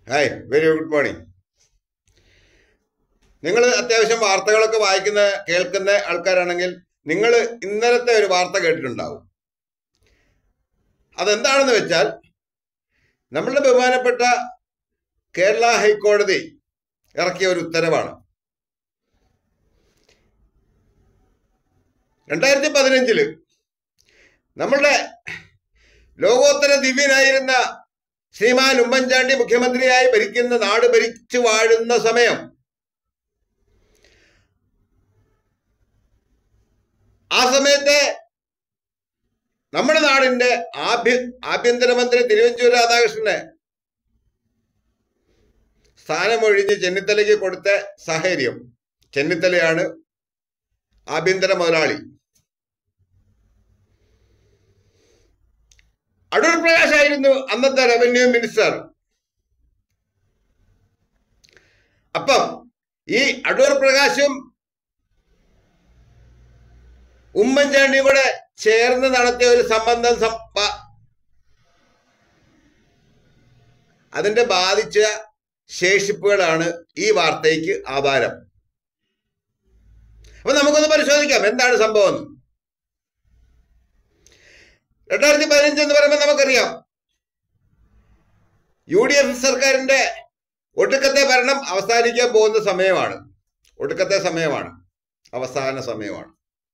Hi very good morning നിങ്ങൾ അത്യാവശ്യം വാർത്തകളൊക്കെ വായിക്കുന്ന കേൾക്കുന്ന ആൾക്കാരാണെങ്കിൽ നിങ്ങൾ ഇന്നലത്തെ ഒരു വാർത്ത കേട്ടിട്ടുണ്ടാവും അതെന്താണെന്ന് വെച്ചാൽ നമ്മളുടെ ബഹുമാനപ്പെട്ട കേരള ഹൈക്കോടതി ഇറക്കിയ ഒരു ഉത്തരവാണ് രണ്ടായിരത്തി പതിനഞ്ചില് നമ്മളുടെ ലോകോത്തര ദിവ്യനായിരുന്ന ശ്രീമാൻ ഉമ്മൻചാണ്ടി മുഖ്യമന്ത്രിയായി ഭരിക്കുന്ന നാട് ഭരിച്ചു വാഴുന്ന സമയം ആ സമയത്തെ നമ്മുടെ നാടിന്റെ ആഭ്യ ആഭ്യന്തരമന്ത്രി തിരുവഞ്ചൂർ രാധാകൃഷ്ണനെ സ്ഥാനമൊഴിഞ്ഞ് ചെന്നിത്തലയ്ക്ക് കൊടുത്ത സാഹചര്യം ചെന്നിത്തലയാണ് ആഭ്യന്തര മുതലാളി അടൂർ പ്രകാശ് ആയിരുന്നു അന്നത്തെ റവന്യൂ മിനിസ്റ്റർ അപ്പം ഈ അടൂർ പ്രകാശും ഉമ്മൻചാണ്ടിയും കൂടെ ചേർന്ന് നടത്തിയ ഒരു സംബന്ധം സം- ബ- അതിന്റെ ബാധിച്ച ശേഷിപ്പുകളാണ് ഈ വാർത്തയ്ക്ക് ആധാരം അപ്പൊ നമുക്കൊന്ന് പരിശോധിക്കാം എന്താണ് സംഭവം എന്ന്. രണ്ടായിരത്തി പതിനഞ്ച് എന്ന് പറയുമ്പോൾ നമുക്കറിയാം യു ഡി എഫ് സർക്കാരിന്റെ ഒടുക്കത്തെ ഭരണം അവസാനിക്കാൻ പോകുന്ന സമയമാണ് ഒടുക്കത്തെ സമയമാണ് അവസാന സമയമാണ്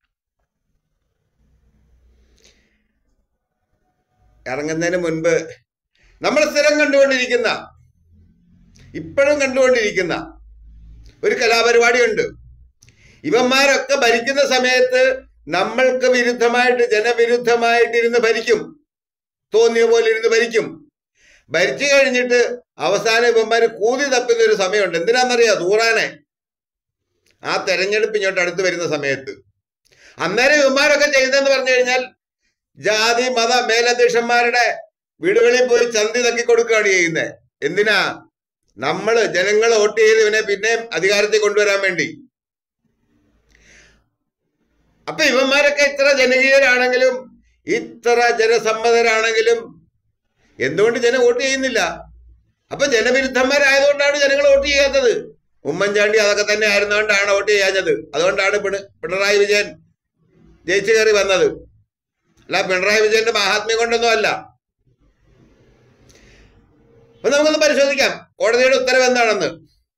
ഇറങ്ങുന്നതിന് മുൻപ് നമ്മൾ സ്ഥിരം കണ്ടുകൊണ്ടിരിക്കുന്ന ഇപ്പോഴും കണ്ടുകൊണ്ടിരിക്കുന്ന ഒരു കലാപരിപാടിയുണ്ട് ഇവന്മാരൊക്കെ ഭരിക്കുന്ന സമയത്ത് നമ്മൾക്ക് വിരുദ്ധമായിട്ട് ജനവിരുദ്ധമായിട്ട് ഇരുന്ന് ഭരിക്കും തോന്നിയ പോലെ ഇരുന്ന് ഭരിക്കും ഭരിച്ചു കഴിഞ്ഞിട്ട് അവസാനം ഇവന്മാര് കൂതി തപ്പുന്ന ഒരു സമയമുണ്ട് എന്തിനാണെന്നറിയാ തൂറാനെ ആ തെരഞ്ഞെടുപ്പ് ഇങ്ങോട്ട് അടുത്ത് വരുന്ന സമയത്ത് അന്നേരം ഇവന്മാരൊക്കെ ചെയ്തതെന്ന് പറഞ്ഞു കഴിഞ്ഞാൽ ജാതി മത മേലധ്യക്ഷന്മാരുടെ വീടുകളിൽ പോയി ചന്തി തക്കി കൊടുക്കുകയാണ് ചെയ്യുന്നത് എന്തിനാ നമ്മള് ജനങ്ങൾ വോട്ട് ചെയ്ത് ഇവനെ പിന്നെയും അധികാരത്തിൽ കൊണ്ടുവരാൻ വേണ്ടി അപ്പൊ ഇവന്മാരൊക്കെ ഇത്ര ജനകീയരാണെങ്കിലും ഇത്ര ജനസമ്മതരാണെങ്കിലും എന്തുകൊണ്ട് ജനം വോട്ട് ചെയ്യുന്നില്ല അപ്പൊ ജനവിരുദ്ധന്മാരായതുകൊണ്ടാണ് ജനങ്ങൾ വോട്ട് ചെയ്യാത്തത് ഉമ്മൻചാണ്ടി അതൊക്കെ തന്നെ ആയിരുന്നുകൊണ്ടാണ് വോട്ട് ചെയ്യാഞ്ഞത് അതുകൊണ്ടാണ് പിണ- പിണറായി വിജയൻ ജയിച്ചു കയറി വന്നത് അല്ല പിണറായി വിജയന്റെ മഹാത്മ്യം കൊണ്ടൊന്നും അല്ല അപ്പൊ നമുക്കൊന്ന് പരിശോധിക്കാം കോടതിയുടെ ഉത്തരവ് എന്താണെന്ന്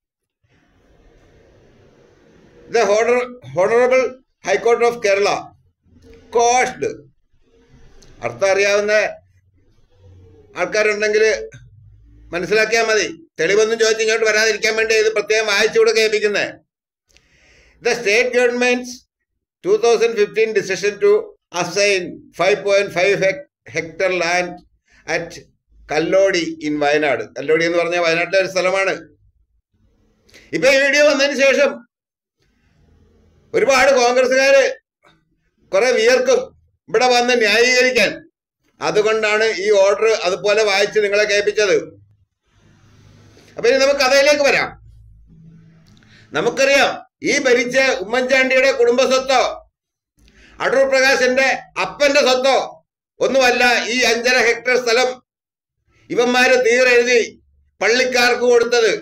the honourable high court of Kerala quashed അർത്ഥം അറിയാവുന്ന ആൾക്കാരുണ്ടെങ്കിൽ മനസ്സിലാക്കിയാൽ മതി തെളിവൊന്നും ചോദിച്ച് ഇങ്ങോട്ട് വരാതിരിക്കാൻ വേണ്ടി ഇത് പ്രത്യേകം വായിച്ചുകൂടെ കേൾപ്പിക്കുന്നത് the state governments two thousand fifteen decision to assign five point five hectare land at Kallodi in Wayanad Kallodi എന്ന് പറഞ്ഞാൽ വയനാട്ടിലെ ഒരു സ്ഥലമാണ് ഇപ്പൊ ഈ വീഡിയോ വന്നതിന് ശേഷം ഒരുപാട് കോൺഗ്രസ്സുകാര് കുറെ വിയർക്കും ഇവിടെ വന്ന് ന്യായീകരിക്കാൻ അതുകൊണ്ടാണ് ഈ ഓർഡർ അതുപോലെ വായിച്ച് നിങ്ങളെ കേൾപ്പിച്ചത് അപ്പൊ ഇനി നമുക്ക് കഥയിലേക്ക് വരാം നമുക്കറിയാം ഈ ഭരിച്ച ഉമ്മൻചാണ്ടിയുടെ കുടുംബ സ്വത്തോ അടൂർ പ്രകാശിന്റെ അപ്പന്റെ സ്വത്തോ ഒന്നുമല്ല ഈ അഞ്ചര ഹെക്ടർ സ്ഥലം ഇവന്മാര് തീരെഴുതി പള്ളിക്കാർക്ക് കൊടുത്തത്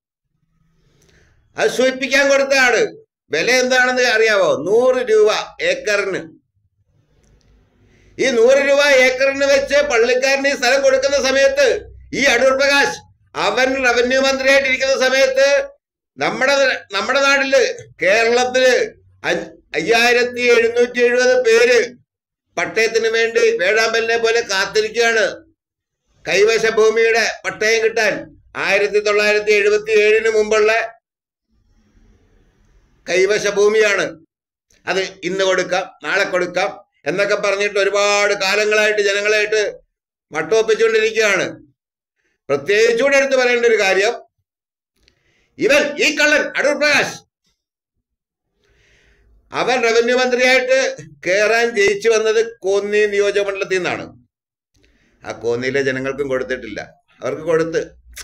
അത് സൂചിപ്പിക്കാൻ കൊടുത്തതാണ് വില എന്താണെന്ന് അറിയാവോ നൂറ് രൂപ ഏക്കറിന് ഈ നൂറ് രൂപ ഏക്കറിന് വെച്ച് പള്ളിക്കാരന് ഈ സ്ഥലം കൊടുക്കുന്ന സമയത്ത് ഈ അടൂർ പ്രകാശ് അവൻ റവന്യൂ മന്ത്രിയായിട്ട് ഇരിക്കുന്ന സമയത്ത് നമ്മുടെ നമ്മുടെ നാട്ടില് കേരളത്തില് അഞ്ച്- അയ്യായിരത്തി എഴുന്നൂറ്റി എഴുപത് പേര് പട്ടയത്തിന് വേണ്ടി വേഴാമ്പലിനെ പോലെ കാത്തിരിക്കുകയാണ് കൈവശ ഭൂമിയുടെ പട്ടയം കിട്ടാൻ ആയിരത്തി തൊള്ളായിരത്തി എഴുപത്തി ഏഴിന് മുമ്പുള്ള കൈവശ ഭൂമിയാണ് അത് ഇന്ന് കൊടുക്കാം നാളെ കൊടുക്കാം എന്നൊക്കെ പറഞ്ഞിട്ട് ഒരുപാട് കാലങ്ങളായിട്ട് ജനങ്ങളായിട്ട് മട്ടുവപ്പിച്ചുകൊണ്ടിരിക്കുകയാണ് പ്രത്യേകിച്ചുകൂടെ എടുത്ത് പറയേണ്ട ഒരു കാര്യം ഇവൻ ഈ കള്ളൻ അടൂർ പ്രകാശ് അവൻ റവന്യൂ മന്ത്രിയായിട്ട് കയറാൻ ജയിച്ചു വന്നത് കോന്നി നിയോജക മണ്ഡലത്തിൽ നിന്നാണ് ആ കോന്നിയിലെ ജനങ്ങൾക്കും കൊടുത്തിട്ടില്ല അവർക്ക് കൊടുത്ത്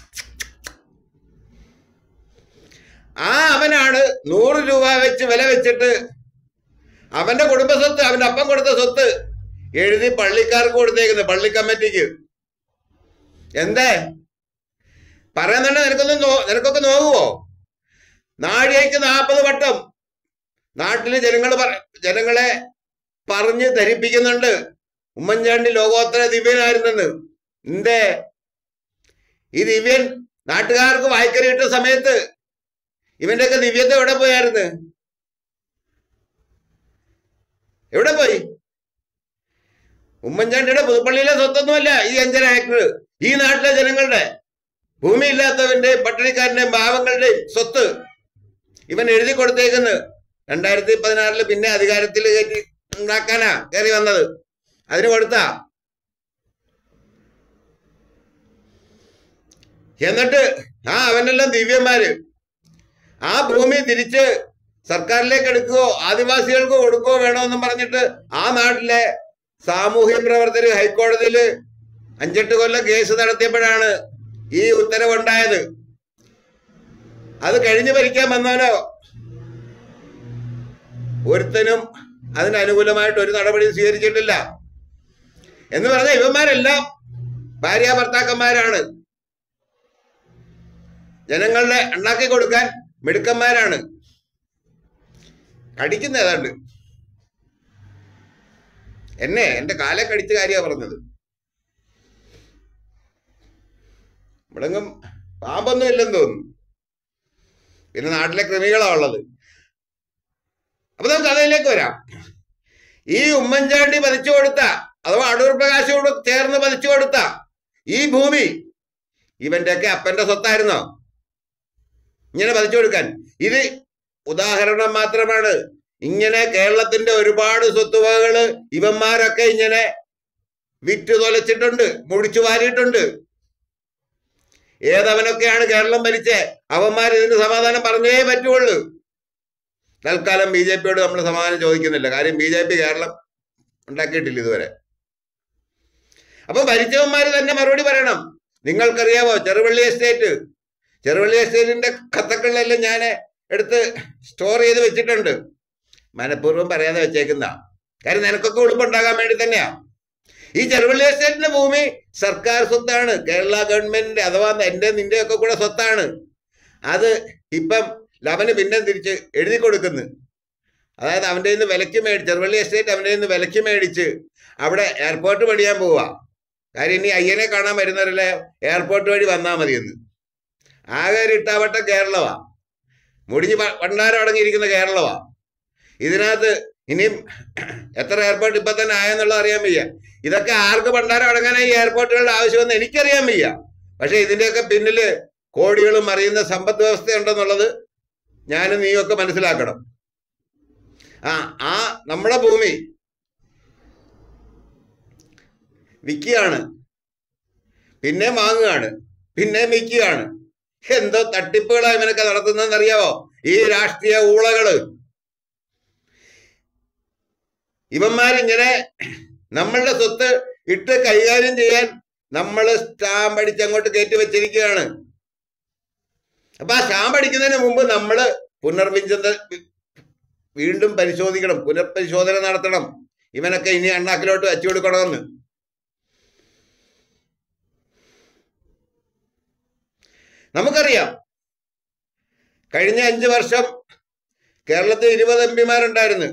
ആ അവനാണ് നൂറ് രൂപ വെച്ച് വില വെച്ചിട്ട് അവന്റെ കുടുംബ സ്വത്ത് അവന്റെ അപ്പം കൊടുത്ത സ്വത്ത് എഴുതി പള്ളിക്കാർക്ക് കൊടുത്തേക്കുന്നത് പള്ളി കമ്മിറ്റിക്ക് എന്തേ പറയുന്നുണ്ട് നിനക്കൊന്നും നോ നിനക്കൊക്കെ നോക്കുവോ നാഴികയ്ക്ക് നാൽപ്പത് വട്ടം നാട്ടിലെ ജനങ്ങൾ ജനങ്ങളെ പറഞ്ഞ് ധരിപ്പിക്കുന്നുണ്ട് ഉമ്മൻചാണ്ടി ലോകോത്തര ദിവ്യനായിരുന്നെന്ന് എന്തേ ഈ ദിവ്യൻ നാട്ടുകാർക്ക് വായ്ക്കറി ഇട്ട സമയത്ത് ഇവന്റെയൊക്കെ ദിവ്യത്തെ എവിടെ പോയായിരുന്നു എവിടെ പോയി ഉമ്മൻചാണ്ടിയുടെ പുതുപ്പള്ളിയിലെ സ്വത്തൊന്നുമല്ല ഈ അഞ്ചര ഏക്കർ ഈ നാട്ടിലെ ജനങ്ങളുടെ ഭൂമിയില്ലാത്തവന്റെ പട്ടിണിക്കാരന്റെയും പാവങ്ങളുടെയും സ്വത്ത് ഇവൻ എഴുതി കൊടുത്തേക്കുന്നു രണ്ടായിരത്തി പതിനാറില് പിന്നെ അധികാരത്തിൽ കയറ്റി ഉണ്ടാക്കാനാ കയറി വന്നത് അതിന് കൊടുത്താ എന്നിട്ട് ആ അവനെല്ലാം ദിവ്യന്മാര് ആ ഭൂമി തിരിച്ച് സർക്കാരിലേക്ക് എടുക്കുകയോ ആദിവാസികൾക്ക് കൊടുക്കുകയോ വേണമെന്നും പറഞ്ഞിട്ട് ആ നാട്ടിലെ സാമൂഹ്യ പ്രവർത്തകർ ഹൈക്കോടതിയിൽ അഞ്ചെട്ട് കൊല്ലം കേസ് നടത്തിയപ്പോഴാണ് ഈ ഉത്തരവുണ്ടായത് അത് കഴിഞ്ഞു ഭരിക്കാൻ വന്നാലോ ഒരുത്തനും അതിന് അനുകൂലമായിട്ട് ഒരു നടപടി സ്വീകരിച്ചിട്ടില്ല എന്ന് പറഞ്ഞാൽ ഇവന്മാരെല്ലാം ഭാര്യ ഭർത്താക്കന്മാരാണ് ജനങ്ങളുടെ ഉണ്ടാക്കി കൊടുക്കാൻ മിടുക്കന്മാരാണ് കടിക്കുന്ന ഏതാണ്ട് എന്നെ എന്റെ കാലെ കടിച്ച കാര്യമാണ് പറഞ്ഞത് ഇവിടെങ്ങും പാമ്പൊന്നും ഇല്ലെന്ന് തോന്നുന്നു പിന്നെ നാട്ടിലെ കൃമികളാ ഉള്ളത് അപ്പൊ നമുക്ക് അതിലേക്ക് വരാം ഈ ഉമ്മൻചാണ്ടി പതിച്ചു കൊടുത്ത അഥവാ അടൂർ പ്രകാശോട് ചേർന്ന് പതിച്ചു കൊടുത്ത ഈ ഭൂമി ഇവന്റെയൊക്കെ അപ്പന്റെ സ്വത്തായിരുന്നോ ഇങ്ങനെ പതിച്ചു കൊടുക്കാൻ ഇത് ഉദാഹരണം മാത്രമാണ് ഇങ്ങനെ കേരളത്തിന്റെ ഒരുപാട് സ്വത്തുവകകള് ഇവന്മാരൊക്കെ ഇങ്ങനെ വിറ്റ് തൊലച്ചിട്ടുണ്ട് മുടിച്ചു വാരിയിട്ടുണ്ട് ഏതവനൊക്കെയാണ് കേരളം ഭരിച്ചേ അവന്മാർ ഇതിന് സമാധാനം പറഞ്ഞേ പറ്റുള്ളൂ തൽക്കാലം ബി ജെ പിയോട് നമ്മൾ സമാധാനം ചോദിക്കുന്നില്ല കാര്യം ബി ജെ പി കേരളം ഉണ്ടാക്കിയിട്ടില്ല ഇതുവരെ അപ്പൊ ഭരിച്ചവന്മാർ തന്നെ മറുപടി പറയണം നിങ്ങൾക്കറിയാവോ ചെറുവള്ളി എസ്റ്റേറ്റ് ചെറുവള്ളി എസ്റ്റേറ്റിന്റെ കഥകളിലെല്ലാം ഞാൻ എടുത്ത് സ്റ്റോർ ചെയ്ത് വെച്ചിട്ടുണ്ട് മനഃപൂർവ്വം പറയാതെ വെച്ചേക്കുന്ന കാര്യം നിനക്കൊക്കെ ഉളുപ്പുണ്ടാകാൻ വേണ്ടി തന്നെയാ ഈ ചെറുവള്ളി എസ്റ്റേറ്റിന്റെ ഭൂമി സർക്കാർ സ്വത്താണ് കേരള ഗവൺമെന്റിന്റെ അഥവാ എന്റെ നിന്റെ ഒക്കെ കൂടെ സ്വത്താണ് അത് ഇപ്പം ലവന് പിന്നെ തിരിച്ച് എഴുതി കൊടുക്കുന്നു അതായത് അവൻ്റെ നിന്ന് വിലക്ക് മേടിച്ച് ചെറുവള്ളി എസ്റ്റേറ്റ് അവൻ്റെ നിന്ന് വിലക്ക് മേടിച്ച് അവിടെ എയർപോർട്ട് പണിയാൻ പോവാ കാര്യം ഇനി അയ്യനെ കാണാൻ വരുന്നവരല്ലേ എയർപോർട്ട് വഴി വന്നാൽ മതിയെന്ന് ആകെ ഒരു ഇട്ടാവട്ട കേരളമാ മുടിഞ്ഞ് പ- പണ്ടാരം അടങ്ങിയിരിക്കുന്ന കേരളമാ ഇതിനകത്ത് ഇനിയും എത്ര എയർപോർട്ട് ഇപ്പൊ തന്നെ ആയെന്നുള്ളത് അറിയാൻ വയ്യ ഇതൊക്കെ ആർക്ക് പണ്ടാരം അടങ്ങാനായി ഈ എയർപോർട്ടുകളുടെ ആവശ്യമെന്ന് എനിക്കറിയാൻ വയ്യ പക്ഷെ ഇതിന്റെയൊക്കെ പിന്നില് കോടികളും അറിയുന്ന സമ്പദ് വ്യവസ്ഥ ഉണ്ടെന്നുള്ളത് ഞാനും നീയൊക്കെ മനസ്സിലാക്കണം ആ ആ നമ്മുടെ ഭൂമി വിൽക്കുകയാണ് പിന്നെ വാങ്ങുകയാണ് പിന്നെ വിൽക്കുകയാണ് എന്തോ തട്ടിപ്പുകളാ ഇവനൊക്കെ നടത്തുന്നതെന്ന് അറിയാവോ ഈ രാഷ്ട്രീയ ഊളകള് ഇവന്മാരിങ്ങനെ നമ്മളുടെ സ്വത്ത് ഇട്ട് കൈകാര്യം ചെയ്യാൻ നമ്മൾ സ്റ്റാമ്പ് അടിച്ച് അങ്ങോട്ട് കയറ്റി വെച്ചിരിക്കുകയാണ് അപ്പൊ ആ സ്റ്റാമ്പ് അടിക്കുന്നതിന് മുമ്പ് നമ്മൾ പുനർവിചിന്ത വീണ്ടും പരിശോധിക്കണം പുനർപരിശോധന നടത്തണം ഇവനൊക്കെ ഇനി അണ്ണാക്കിലോട്ട് വച്ചു കൊടുക്കണമെന്ന് നമുക്കറിയാം കഴിഞ്ഞ അഞ്ച് വർഷം കേരളത്തിൽ ഇരുപത് എം പിമാരുണ്ടായിരുന്നു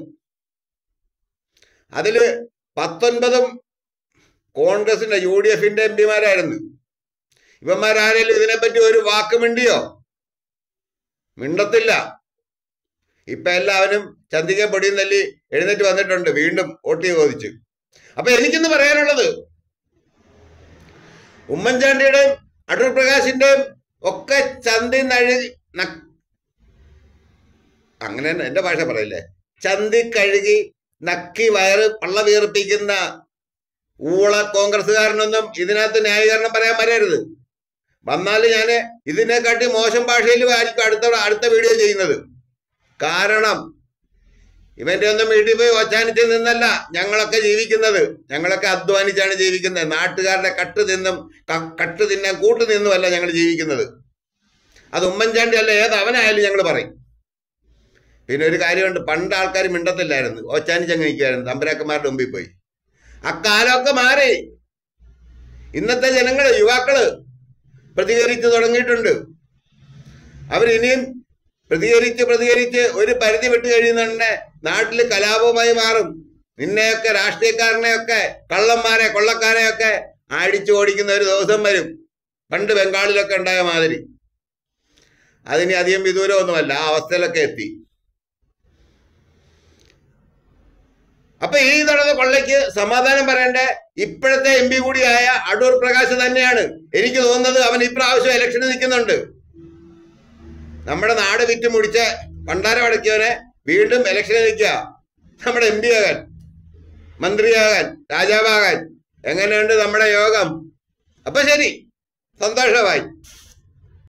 അതില് പത്തൊൻപതും കോൺഗ്രസിന്റെ യു ഡി എഫിന്റെ എം പിമാരായിരുന്നു ഇവന്മാരാരേലും ഇതിനെപ്പറ്റി ഒരു വാക്ക് മിണ്ടിയോ മിണ്ടത്തില്ല ഇപ്പൊ എല്ലാവരും ചന്തിക പൊടിയും തല്ലി എഴുന്നേറ്റ് വന്നിട്ടുണ്ട് വീണ്ടും വോട്ട് ചോദിച്ചു അപ്പൊ എനിക്കിന്ന് പറയാനുള്ളത് ഉമ്മൻചാണ്ടിയുടെയും അടൂർ പ്രകാശിന്റെയും ഒക്കെ ചന്തി നഴി ന- അങ്ങനെ തന്നെ എന്റെ ഭാഷ പറയില്ലേ ചന്തി കഴുകി നക്കി വയറ് പള്ള വീർപ്പിക്കുന്ന ഊള കോൺഗ്രസ്സുകാരനൊന്നും ഇതിനകത്ത് ന്യായീകരണം പറയാൻ വരരുത് വന്നാൽ ഞാൻ ഇതിനെക്കാട്ടി മോശം ഭാഷയിൽ ആയിരിക്കും അടുത്ത അടുത്ത വീഡിയോ ചെയ്യുന്നത് കാരണം ഇവന്റെ ഒന്നും വീട്ടിൽ പോയി ഒച്ചാനിച്ച് നിന്നല്ല ഞങ്ങളൊക്കെ ജീവിക്കുന്നത് ഞങ്ങളൊക്കെ അധ്വാനിച്ചാണ് ജീവിക്കുന്നത് നാട്ടുകാരുടെ കട്ട് തിന്നും ക- കട്ട് തിന്നാൻ കൂട്ടു നിന്നുമല്ല ഞങ്ങൾ ജീവിക്കുന്നത് അത് ഉമ്മൻചാണ്ടി അല്ല ഏത് അവനായാലും ഞങ്ങൾ പറയും പിന്നെ ഒരു കാര്യമുണ്ട് പണ്ട് ആൾക്കാർ മിണ്ടത്തില്ലായിരുന്നു ഒച്ചാനിച്ചങ്ങ് നിൽക്കുമായിരുന്നു തമ്പരാക്കന്മാരുടെ മുമ്പിൽ പോയി അക്കാലമൊക്കെ മാറി ഇന്നത്തെ ജനങ്ങള് യുവാക്കള് പ്രതികരിച്ചു തുടങ്ങിയിട്ടുണ്ട് അവരിനിയും പ്രതികരിച്ച് പ്രതികരിച്ച് ഒരു പരിധി വിട്ട് കഴിയുന്നുണ്ടെ നാട്ടിൽ കലാപവുമായി മാറും നിന്നെയൊക്കെ രാഷ്ട്രീയക്കാരനെയൊക്കെ കള്ളന്മാരെ കൊള്ളക്കാരെയൊക്കെ അടിച്ചു ഓടിക്കുന്ന ഒരു ദിവസം വരും പണ്ട് ബംഗാളിലൊക്കെ ഉണ്ടായ മാതിരി അതിന് അധികം വിദൂരമൊന്നുമല്ല ആ അവസ്ഥയിലൊക്കെ എത്തി അപ്പൊ ഈ നടന്ന കൊള്ളയ്ക്ക് സമാധാനം പറയേണ്ട ഇപ്പോഴത്തെ എം പി കൂടിയായ അടൂർ പ്രകാശ് തന്നെയാണ് എനിക്ക് തോന്നുന്നത് അവൻ ഇപ്രാവശ്യം ഇലക്ഷന് നിൽക്കുന്നുണ്ട് നമ്മുടെ നാട് വിറ്റ് മുടിച്ച പണ്ടാരം അടക്കിയവനെ വീണ്ടും ഇലക്ഷന് നിൽക്കുക നമ്മുടെ എം പി ആകാൻ മന്ത്രിയാകാൻ രാജാവാകാൻ എങ്ങനെയുണ്ട് നമ്മുടെ യോഗം അപ്പൊ ശരി സന്തോഷമായി